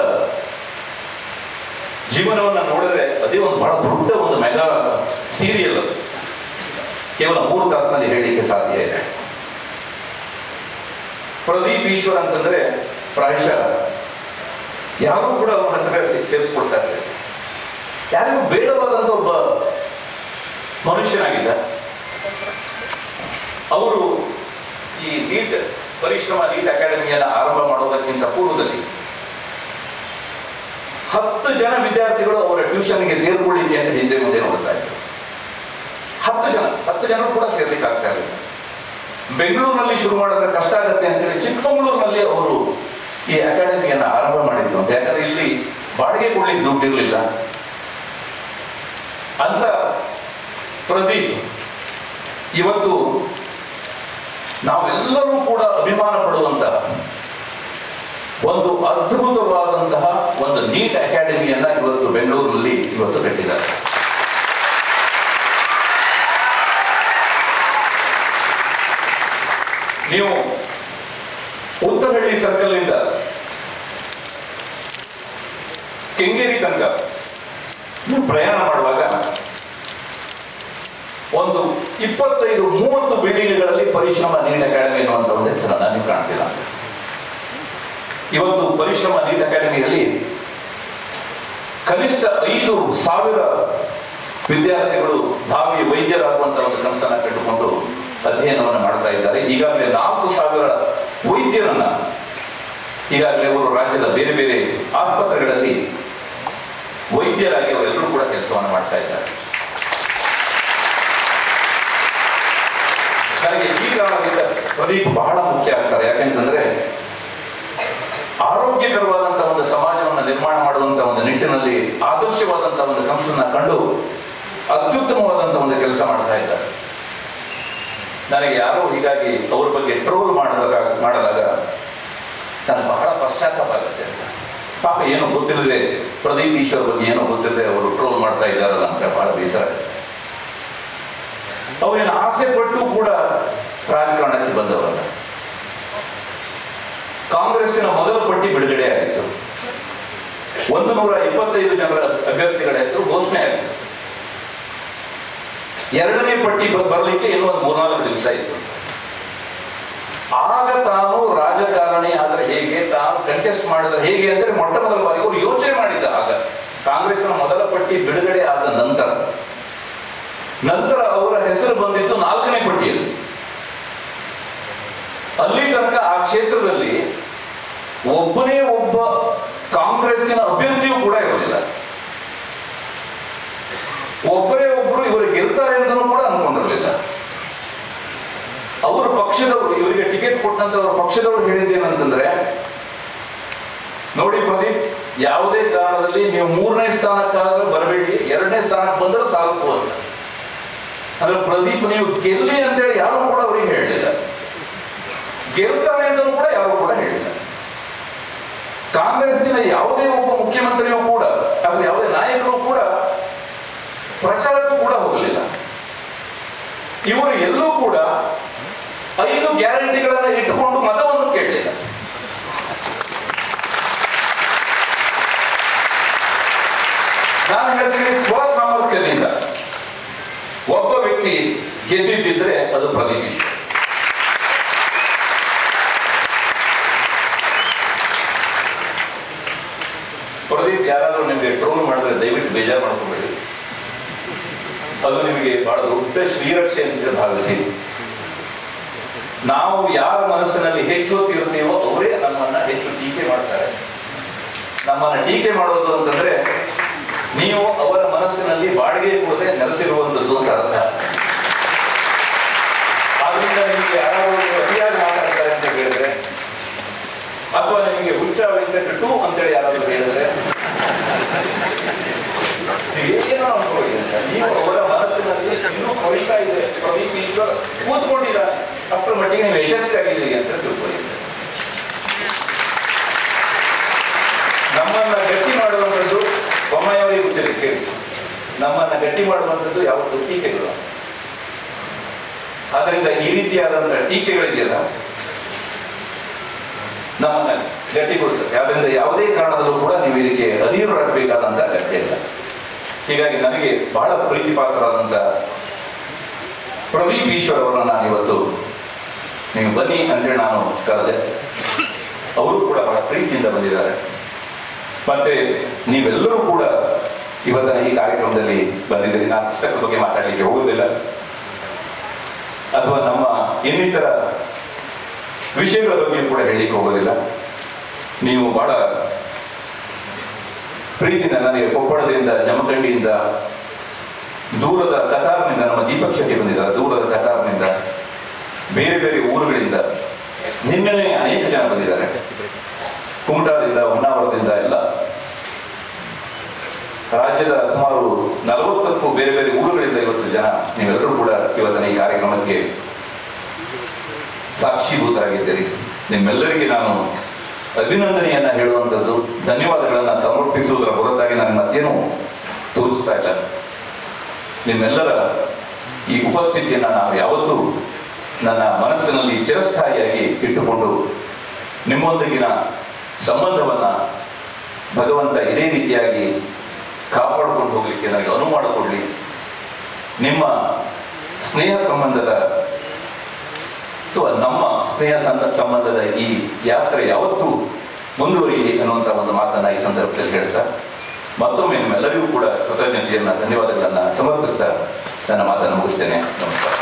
ಜೀವನವನ್ನ ನೋಡಿದ್ರೆ ಅದೇ ಒಂದು ಬಹಳ ದೊಡ್ಡ ಒಂದು ಮೆಗಾ ಸೀರಿಯಲ್ ಅದು ಕೇವಲ ಮೂರು ತಾಸಿನಲ್ಲಿ ಹೇಳಲಿಕ್ಕೆ ಸಾಧ್ಯ ಇದೆ ಪ್ರದೀಪ್ ಈಶ್ವರ್ ಅಂತಂದ್ರೆ ಪ್ರಾಯಶಃ ಯಾರೂ ಕೂಡ ಅವನ ಹತ್ರ ಸೇ- ಸೇರಿಸ್ಕೊಳ್ತಾ ಇರಲಿಲ್ಲ ಯಾರಿಗೂ ಬೇಡವಾದಂತ ಒಬ್ಬ ಮನುಷ್ಯನಾಗಿದ್ದ ಅವರು ಈ ನೀಟ್ ಪರಿಶ್ರಮ ನೀಟ್ ಅಕಾಡೆಮಿಯನ್ನು ಆರಂಭ ಮಾಡೋದಕ್ಕಿಂತ ಪೂರ್ವದಲ್ಲಿ ಹತ್ತು ಜನ ವಿದ್ಯಾರ್ಥಿಗಳು ಅವರ ಟ್ಯೂಷನ್ಗೆ ಸೇರ್ಕೊಳ್ಳಿಕ್ಕೆ ಅಂತ ಹಿಂದೆ ಮುಂದೆ ನೋಡ್ತಾ ಇದ್ರು ಹತ್ತು ಜನ ಹತ್ತು ಜನ ಕೂಡ ಸೇರ್ಲಿಕ್ಕೆ ಆಗ್ತಾ ಇರಲಿಲ್ಲ ಬೆಂಗಳೂರಿನಲ್ಲಿ ಶುರು ಮಾಡಿದ್ರೆ ಕಷ್ಟ ಆಗುತ್ತೆ ಅಂತೇಳಿ ಚಿಕ್ಕಮಗಳೂರಿನಲ್ಲಿ ಅವರು ಈ ಅಕಾಡೆಮಿಯನ್ನು ಆರಂಭ ಮಾಡಿದ್ರು ಅಂತ ಯಾಕಂದ್ರೆ ಇಲ್ಲಿ ಬಾಡಿಗೆ ಕೊಡ್ಲಿಕ್ಕೆ ದುಡ್ಡು ಇರಲಿಲ್ಲ ಅಂತ ಪ್ರದೀಪ್ ಇವತ್ತು ನಾವೆಲ್ಲರೂ ಕೂಡ ಅಭಿಮಾನ ಪಡುವಂತಹ ಒಂದು ಅದ್ಭುತವಾದಂತಹ ಒಂದು ನೀಟ್ ಅಕಾಡೆಮಿಯನ್ನ ಇವತ್ತು ಬೆಂಗಳೂರಲ್ಲಿ ಇವತ್ತು ಕಟ್ಟಿದ್ದಾರೆ ನೀವು ಉತ್ತರಹಳ್ಳಿ ಸರ್ಕಲ್ ಇಂದ ಕೆಂಗೇರಿ ತನಕ ನೀವು ಪ್ರಯಾಣ ಮಾಡುವಾಗ ಒಂದು ಇಪ್ಪತ್ತೈದು ಮೂವತ್ತು ಬಿಲ್ಡಿಂಗ್ಗಳಲ್ಲಿ ಪರಿಶ್ರಮ ನೀಟ್ ಅಕಾಡೆಮಿ ಅನ್ನುವಂಥ ಒಂದು ಹೆಸರನ್ನ ನೀವು ಕಾಣ್ತಿಲ್ಲ ಇವತ್ತು ಪರಿಶ್ರಮ ನೀಟ್ ಅಕಾಡೆಮಿಯಲ್ಲಿ ಕನಿಷ್ಠ ಐದು ಸಾವಿರ ವಿದ್ಯಾರ್ಥಿಗಳು ಭಾವಿ ವೈದ್ಯರಾಗುವಂತ ಒಂದು ಕನಸನ್ನ ಕಟ್ಟಿಕೊಂಡು ಅಧ್ಯಯನವನ್ನು ಮಾಡ್ತಾ ಇದ್ದಾರೆ ಈಗಾಗಲೇ ನಾಲ್ಕು ಸಾವಿರ ವೈದ್ಯರನ್ನ ಈಗಾಗಲೇ ಅವರು ರಾಜ್ಯದ ಬೇರೆ ಬೇರೆ ಆಸ್ಪತ್ರೆಗಳಲ್ಲಿ ವೈದ್ಯರಾಗಿ ಅವರೆಲ್ಲರೂ ಕೂಡ ಕೆಲಸವನ್ನು ಮಾಡ್ತಾ ಇದ್ದಾರೆ ನನಗೆ ಈ ಕಾರಣದಿಂದ ಪ್ರದೀಪ್ ಬಹಳ ಮುಖ್ಯ ಆಗ್ತಾರೆ ಯಾಕೆಂತಂದ್ರೆ ಆರೋಗ್ಯಕರವಾದಂತಹ ಒಂದು ಸಮಾಜವನ್ನು ನಿರ್ಮಾಣ ಮಾಡುವಂತಹ ಒಂದು ನಿಟ್ಟಿನಲ್ಲಿ ಆದರ್ಶವಾದಂತಹ ಒಂದು ಕನಸನ್ನ ಕಂಡು ಅತ್ಯುತ್ತಮವಾದಂತಹ ಒಂದು ಕೆಲಸ ಮಾಡ್ತಾ ಇದ್ದಾರೆ ನನಗೆ ಯಾರೋ ಹೀಗಾಗಿ ಅವ್ರ ಬಗ್ಗೆ ಟ್ರೋಲ್ ಮಾಡಿದಾಗ ಮಾಡದಾಗ ನನಗೆ ಬಹಳ ಪಶ್ಚಾತ್ತಾಪ ಆಗುತ್ತೆ ಅಂತ ಪಾಪ ಏನೋ ಗೊತ್ತಿಲ್ಲದೆ ಪ್ರದೀಪ್ ಈಶ್ವರ್ ಬಗ್ಗೆ ಏನೋ ಗೊತ್ತಿಲ್ಲದೆ ಅವರು ಟ್ರೋಲ್ ಮಾಡ್ತಾ ಇದ್ದಾರಲ್ಲ ಅಂತ ಬಹಳ ಬೇಸರ ಆಗುತ್ತೆ. ಅವರೇನು ಆಸೆ ಪಟ್ಟು ಕೂಡ ರಾಜಕಾರಣಕ್ಕೆ ಬಂದವರಲ್ಲ ಕಾಂಗ್ರೆಸ್ಸಿನ ಮೊದಲ ಪಟ್ಟಿ ಬಿಡುಗಡೆ ಆಯಿತು ಒಂದು ನೂರ ಇಪ್ಪತ್ತೈದು ಜನರ ಅಭ್ಯರ್ಥಿಗಳ ಹೆಸರು ಘೋಷಣೆ ಆಯಿತು ಎರಡನೇ ಪಟ್ಟಿ ಬ- ಬರಲಿಕ್ಕೆ ಇನ್ನೂ ಒಂದು ಮೂರ್ನಾಲ್ಕು ದಿವಸ ಇತ್ತು ಆಗ ತಾನು ರಾಜಕಾರಣಿ ಆದರೆ ಹೇಗೆ ತಾನು ಕಂಟೆಸ್ಟ್ ಮಾಡಿದ್ರೆ ಹೇಗೆ ಅಂದ್ರೆ ಮೊಟ್ಟ ಮೊದಲ ಬಾರಿ ಅವರು ಯೋಚನೆ ಮಾಡಿದ್ದ ಆಗ ಕಾಂಗ್ರೆಸ್ನ ಮೊದಲ ಪಟ್ಟಿ ಬಿಡುಗಡೆ ಆದ ನಂತರ ನಂತರ ಅವರ ಹೆಸರು ಬಂದಿದ್ದು ನಾಲ್ಕನೇ ಪಟ್ಟಿಯಲ್ಲಿ ಅಲ್ಲಿ ತನಕ ಆ ಕ್ಷೇತ್ರದಲ್ಲಿ ಒಬ್ಬನೇ ಒಬ್ಬ ಕಾಂಗ್ರೆಸ್ಸಿನ ಅಭ್ಯರ್ಥಿಯೂ ಕೂಡ ಇರಲಿಲ್ಲ ಒಬ್ಬರೇ ಒಬ್ಬರು ಇವರು ಗೆಲ್ತಾರೆ ಅಂತಲೂ ಕೂಡ ಅನ್ಕೊಂಡಿರಲಿಲ್ಲ ಅವರ ಪಕ್ಷದವರು ಇವರಿಗೆ ಟಿಕೆಟ್ ಕೊಟ್ಟಂತವ್ರ ಪಕ್ಷದವರು ಹೇಳಿದ್ದೇನಂತಂದ್ರೆ ನೋಡಿ ಪ್ರದೀಪ್ ಯಾವುದೇ ಕಾರಣದಲ್ಲಿ ನೀವು ಮೂರನೇ ಸ್ಥಾನಕ್ಕಾದ್ರೆ ಬರಬೇಡಿ ಎರಡನೇ ಸ್ಥಾನಕ್ಕೆ ಬಂದ್ರೆ ಸಾಕು ಅಂತ ಅಂದ್ರೆ ಪ್ರದೀಪ್ ನೀವು ಗೆಲ್ಲಿ ಅಂತೇಳಿ ಯಾರು ಕೂಡ ಅವರಿಗೆ ಹೇಳಲಿಲ್ಲ ಗೆಲ್ತಾರೆ ಅಂತಲೂ ಕೂಡ ಯಾರು ಕೂಡ ಹೇಳಿಲ್ಲ ಕಾಂಗ್ರೆಸ್ಸಿನ ಯಾವುದೇ ಒಬ್ಬ ಮುಖ್ಯಮಂತ್ರಿಯೂ ಕೂಡ ಅಥವಾ ಯಾವುದೇ ನಾಯಕರು ಕೂಡ ಪ್ರಚಾರಕ್ಕೂ ಕೂಡ ಹೋಗಲಿಲ್ಲ ಇವರು ಎಲ್ಲೂ ಕೂಡ ಐದು ಗ್ಯಾರಂಟಿಗಳನ್ನ ಇಟ್ಟುಕೊಂಡು ಮತವನ್ನು ಕೇಳಲಿಲ್ಲ ನಾನು ಹೇಳ್ತೀನಿ ಸ್ವ ಸಾಮರ್ಥ್ಯದಿಂದ ಒಬ್ಬ ವ್ಯಕ್ತಿ ಗೆದ್ದಿದ್ದಿದ್ರೆ ಅದು ಪ್ರದೀಪ್ ಈಶ್ವರ್ ಪ್ರದೀಪ್ ಯಾರಾದ್ರೂ ನಿಮಗೆ ಟ್ರೋಲ್ ಮಾಡಿದ್ರೆ ದಯವಿಟ್ಟು ಬೇಜಾರು ಮಾಡ್ಕೋಬೇಡಿ ಅದು ನಿಮಗೆ ಬಹಳ ದೊಡ್ಡ ಶ್ರೀರಕ್ಷೆ ಅಂತ ಭಾವಿಸಿ ನಾವು ಯಾರ ಮನಸ್ಸಿನಲ್ಲಿ ಹೆಚ್ಚು ಹೊತ್ತಿರ್ತೀವೋ ಅವರೇ ನಮ್ಮನ್ನ ಹೆಚ್ಚು ಟೀಕೆ ಮಾಡ್ತಾರೆ ನಮ್ಮನ್ನ ಟೀಕೆ ಮಾಡೋದು ಅಂತಂದ್ರೆ ನೀವು ಅವರ ಮನಸ್ಸಿನಲ್ಲಿ ಬಾಡಿಗೆ ಕೊಡದೆ ನೆಲೆಸಿರುವಂತದ್ದು ಅಂತ ಅರ್ಥ ಆದ್ರಿಂದ ನಿಮಗೆ ಯಾರಾದರೂ ಅತಿಯಾಗಿ ಮಾತಾಡ್ತಾರೆ ಅಂತ ಹೇಳಿದ್ರೆ ಅಥವಾ ನಿಮಗೆ ಹುಚ್ಚ ವೆಂಕಟ ಟು ಅಂತೇಳಿ ಯಾರಾದರೂ ಹೇಳಿದ್ರೆ ಏನೋ ಅನ್ಕೊಳ್ಳಿ ಅಂತ. ನೀವು ಅವರ ಮನಸ್ಸಿನಲ್ಲಿ ಇನ್ನೂ ಕೊಳಿತಾ ಇದೆ ಪ್ರದೀಪ್ ಈಶ್ವರ್ ಕೂತ್ಕೊಂಡಿದ್ದಾನೆ ಅಷ್ಟರ ಮಟ್ಟಿಗೆ ನೀವು ಯಶಸ್ವಿಯಾಗಿದ್ದೀರಿ ಅಂತ ತಿಳ್ಕೊಳ್ಳಿ ನಮ್ಮನ್ನ ಗಟ್ಟಿ ಮಾಡುವಂಥದ್ದು ಬೊಮ್ಮಾಯಿಯವರಿಗೆ ಗೊತ್ತಿಲ್ಲ ಕೇಳಿ ನಮ್ಮನ್ನ ಗಟ್ಟಿ ಮಾಡುವಂಥದ್ದು ಯಾವತ್ತು ಟೀಕೆಗಳು ಆದ್ದರಿಂದ ಈ ರೀತಿಯಾದಂತಹ ಟೀಕೆಗಳಿದೆಯಲ್ಲ ನಮ್ಮನ್ನ ಗಟ್ಟಿಗೊಳಿಸುತ್ತೆ ಆದ್ರಿಂದ ಯಾವುದೇ ಕಾರಣದಲ್ಲೂ ಕೂಡ ನೀವು ಇದಕ್ಕೆ ಅಧೀನರಾಗಬೇಕಾದಂತ ಅಗತ್ಯ ಇಲ್ಲ ಹೀಗಾಗಿ ನನಗೆ ಬಹಳ ಪ್ರೀತಿ ಪಾತ್ರರಾದಂತ ಪ್ರದೀಪ್ ಈಶ್ವರ್ ಅವರನ್ನ ನಾನು ಇವತ್ತು ನೀವು ಬನ್ನಿ ಅಂತೇಳಿ ನಾನು ಕರೆದೆ ಅವರು ಕೂಡ ಬಹಳ ಪ್ರೀತಿಯಿಂದ ಬಂದಿದ್ದಾರೆ ಮತ್ತೆ ನೀವೆಲ್ಲರೂ ಕೂಡ ಇವತ್ತಿನ ಈ ಕಾರ್ಯಕ್ರಮದಲ್ಲಿ ಬಂದಿದ್ದೀರಿ ನಾನು ಪುಸ್ತಕದ ಬಗ್ಗೆ ಮಾತಾಡಲಿಕ್ಕೆ ಹೋಗುವುದಿಲ್ಲ ಅಥವಾ ನಮ್ಮ ಇನ್ನಿತರ ವಿಷಯಗಳ ಬಗ್ಗೆ ಕೂಡ ಹೇಳಲಿಕ್ಕೆ ಹೋಗೋದಿಲ್ಲ ನೀವು ಬಹಳ ಪ್ರೀತಿಯಿಂದ ನನಗೆ ಕೊಪ್ಪಳದಿಂದ ಜಮಖಂಡಿಯಿಂದ ದೂರದ ಕತಾರ್ನಿಂದ ನಮ್ಮ ದೀಪಕ್ ಶೆಟ್ಟಿ ಬಂದಿದ್ದಾರೆ ದೂರದ ಕತಾರ್ನಿಂದ ಬೇರೆ ಬೇರೆ ಊರುಗಳಿಂದ ನಿನ್ನೆನೆ ಅನೇಕ ಜನ ಬಂದಿದ್ದಾರೆ ಕುಮಟಾದಿಂದ ಹೊನ್ನಾವರದಿಂದ ಎಲ್ಲ ರಾಜ್ಯದ ಸುಮಾರು ನಲವತ್ತಕ್ಕೂ ಬೇರೆ ಬೇರೆ ಊರುಗಳಿಂದ ಇವತ್ತು ಜನ ನೀವೆಲ್ಲರೂ ಕೂಡ ಇವತ್ತಿನ ಈ ಕಾರ್ಯಕ್ರಮಕ್ಕೆ ಸಾಕ್ಷೀಭೂತರಾಗಿದ್ದೀರಿ ನಿಮ್ಮೆಲ್ಲರಿಗೆ ನಾನು ಅಭಿನಂದನೆಯನ್ನ ಹೇಳುವಂಥದ್ದು ಧನ್ಯವಾದಗಳನ್ನ ಸಮರ್ಪಿಸುವುದರ ಹೊರತಾಗಿ ನಾನು ಮತ್ತೇನು ತೋರಿಸ್ತಾ ಇಲ್ಲ ನಿಮ್ಮೆಲ್ಲರ ಈ ಉಪಸ್ಥಿತಿಯನ್ನ ನಾನು ಯಾವತ್ತೂ ನನ್ನ ಮನಸ್ಸಿನಲ್ಲಿ ಚಿರಸ್ಥಾಯಿಯಾಗಿ ಇಟ್ಟುಕೊಂಡು ನಿಮ್ಮೊಂದಿಗಿನ ಸಂಬಂಧವನ್ನ ಭಗವಂತ ಇದೇ ರೀತಿಯಾಗಿ ಕಾಪಾಡಿಕೊಂಡು ಹೋಗಲಿಕ್ಕೆ ನನಗೆ ಅನುವು ಮಾಡಿಕೊಡ್ಲಿ ನಿಮ್ಮ ಸ್ನೇಹ ಸಂಬಂಧದ ಅಥವಾ ನಮ್ಮ ಸ್ನೇಹ ಸಂದ- ಸಂಬಂಧದ ಈ ಯಾತ್ರೆ ಯಾವತ್ತೂ ಮುಂದುವರಿಯಲಿ ಅನ್ನುವಂಥ ಒಂದು ಮಾತನ್ನ ಈ ಸಂದರ್ಭದಲ್ಲಿ ಹೇಳ್ತಾ ಮತ್ತೊಮ್ಮೆ ನಿಮ್ಮೆಲ್ಲರಿಗೂ ಕೂಡ ಕೃತಜ್ಞತೆಯನ್ನ ಧನ್ಯವಾದಗಳನ್ನ ಸಮರ್ಪಿಸ್ತಾ ನನ್ನ ಮಾತನ್ನು ಮುಗಿಸ್ತೇನೆ ನಮಸ್ಕಾರ